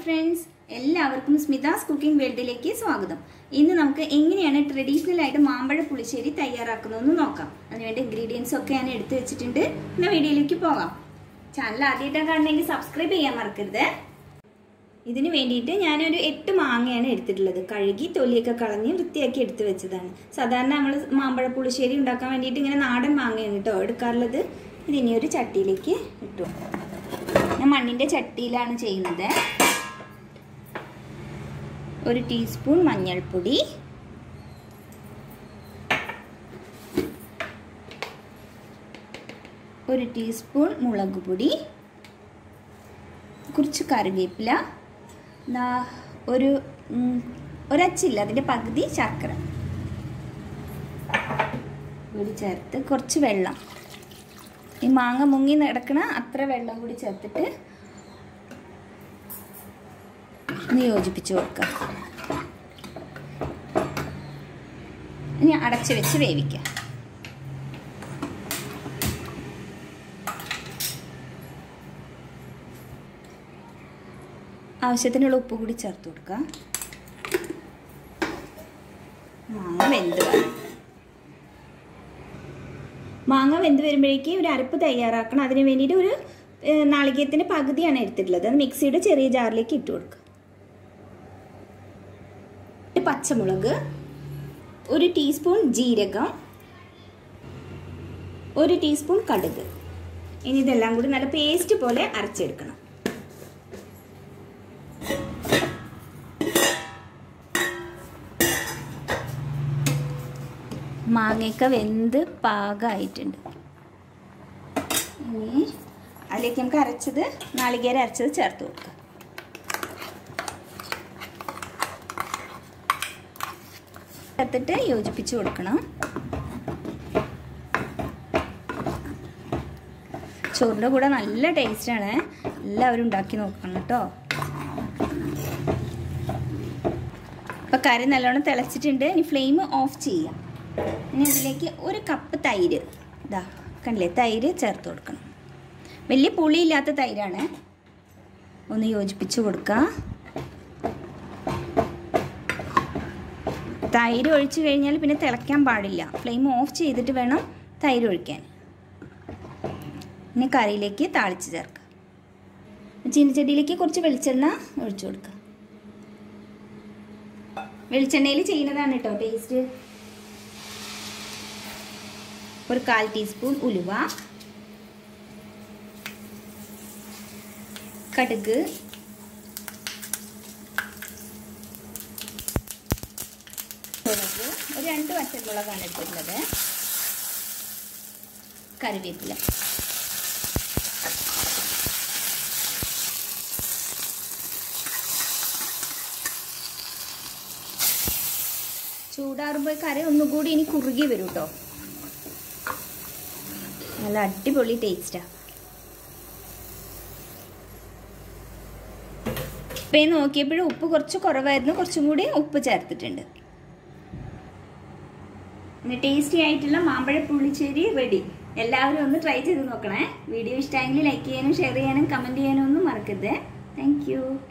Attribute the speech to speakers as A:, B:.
A: friends എല്ലാവർക്കും സ്മിതാസ് cooking വേൾഡിലേക്ക് സ്വാഗതം ഇന്ന് നമുക്ക് എങ്ങനെയാണ് ട്രഡീഷണൽ ആയിട്ട് മാമ്പഴ പുളിശ്ശേരി തയ്യാറാക്കുന്നതെന്ന് നോക്കാം അതിനുവേണ്ടി ഇൻഗ്രീഡിയൻസ് ഒക്കെ ഞാൻ എടുത്തു വെച്ചിട്ടുണ്ട് എന്നാൽ വീഡിയോയിലേക്ക് പോകാം ചാനൽ ആദ്യമായിട്ടാണ് കാണണമെങ്കിൽ സബ്സ്ക്രൈബ് ചെയ്യാൻ മറക്കരുത് ഇതിന് വേണ്ടിയിട്ട് ഞാനൊരു എട്ട് മാങ്ങയാണ് എടുത്തിട്ടുള്ളത് കഴുകി തൊലിയൊക്കെ കളഞ്ഞ് വൃത്തിയാക്കി എടുത്തു വെച്ചതാണ് സാധാരണ നമ്മൾ മാമ്പഴ പുളിശ്ശേരി ഉണ്ടാക്കാൻ വേണ്ടിയിട്ട് ഇങ്ങനെ നാടൻ മാങ്ങയാണ് കേട്ടോ എടുക്കാറുള്ളത് ഇതിനി ഒരു ചട്ടിയിലേക്ക് ഇട്ടു ഞാൻ മണ്ണിൻ്റെ ചട്ടിയിലാണ് ചെയ്യുന്നത് ഒരു ടീസ്പൂൺ മഞ്ഞൾപ്പൊടി ഒരു ടീസ്പൂൺ മുളക് പൊടി കുറച്ച് കറിവേപ്പില ദാ ഒരു ഒരച്ചില്ല അതിൻ്റെ പകുതി ശർക്കര കൂടി ചേർത്ത് കുറച്ച് വെള്ളം ഈ മാങ്ങ മുങ്ങി നടക്കണ അത്ര വെള്ളം കൂടി ചേർത്തിട്ട് ഒന്ന് യോജിപ്പിച്ച് കൊടുക്കുക ഇനി അടച്ചു വെച്ച് വേവിക്കാം ആവശ്യത്തിനുള്ള ഉപ്പ് കൂടി ചേർത്ത് കൊടുക്കുക മാങ്ങ വെന്ത് വരണം മാങ്ങ വെന്ത് വരുമ്പോഴേക്കും ഒരു അരപ്പ് തയ്യാറാക്കണം അതിന് വേണ്ടിയിട്ട് ഒരു നാളികേരത്തിൻ്റെ പകുതിയാണ് എടുത്തിട്ടുള്ളത് അത് മിക്സിയുടെ ചെറിയ ജാറിലേക്ക് ഇട്ട് കൊടുക്കുക പച്ചമുളക് ഒരു ടീസ്പൂൺ ജീരകം ഒരു ടീസ്പൂൺ കടുക് ഇനി ഇതെല്ലാം കൂടി നല്ല പേസ്റ്റ് പോലെ അരച്ചെടുക്കണം മാങ്ങയൊക്കെ വെന്ത് പാകമായിട്ടുണ്ട് ഇനി അതിലേക്ക് നമുക്ക് അരച്ചത് നാളികേരം അരച്ചത് ചേർത്ത് കൊടുക്കാം ചേർത്തിട്ട് യോജിപ്പിച്ച് കൊടുക്കണം ചോറിൻ്റെ കൂടെ നല്ല ടേസ്റ്റാണ് എല്ലാവരും ഉണ്ടാക്കി നോക്കണം കേട്ടോ അപ്പോൾ കറി നല്ലോണം തിളച്ചിട്ടുണ്ട് ഇനി ഫ്ലെയിം ഓഫ് ചെയ്യാം ഇനി അതിലേക്ക് ഒരു കപ്പ് തൈര് ഇതാ കണ്ടില്ലേ തൈര് ചേർത്ത് കൊടുക്കണം വലിയ പുളിയില്ലാത്ത തൈരാണ് ഒന്ന് യോജിപ്പിച്ച് കൊടുക്കുക തൈര് ഒഴിച്ച് കഴിഞ്ഞാൽ പിന്നെ തിളയ്ക്കാൻ പാടില്ല ഫ്ലെയിം ഓഫ് ചെയ്തിട്ട് വേണം തൈര് ഒഴിക്കാൻ ഇനി കറിയിലേക്ക് താളിച്ച് ചേർക്കുക ചീനച്ചട്ടിയിലേക്ക് കുറച്ച് വെളിച്ചെണ്ണ ഒഴിച്ചു കൊടുക്കുക വെളിച്ചെണ്ണയിൽ ചെയ്യുന്നതാണ് കേട്ടോ ടേസ്റ്റ് ഒരു കാൽ ടീസ്പൂൺ ഉലുവ കടുക് മുളക് ഒരു രണ്ട് പച്ചമുളകാണ് എടുത്തിട്ടുള്ളത് കറിവേപ്പില ചൂടാറുമ്പോൾ കറി ഒന്നുകൂടി ഇനി കുറുകി വരും കേട്ടോ നല്ല അടിപൊളി ടേസ്റ്റാ ഇപ്പം നോക്കിയപ്പോഴും ഉപ്പ് കുറച്ച് കുറവായിരുന്നു കുറച്ചും കൂടി ഉപ്പ് ചേർത്തിട്ടുണ്ട് പിന്നെ ടേസ്റ്റി ആയിട്ടുള്ള മാമ്പഴ പുളിശ്ശേരി റെഡി എല്ലാവരും ഒന്ന് ട്രൈ ചെയ്ത് നോക്കണേ വീഡിയോ ഇഷ്ടമായെങ്കിൽ ലൈക്ക് ചെയ്യാനും ഷെയർ ചെയ്യാനും കമൻറ്റ് ചെയ്യാനും ഒന്നും മറക്കരുത് താങ്ക്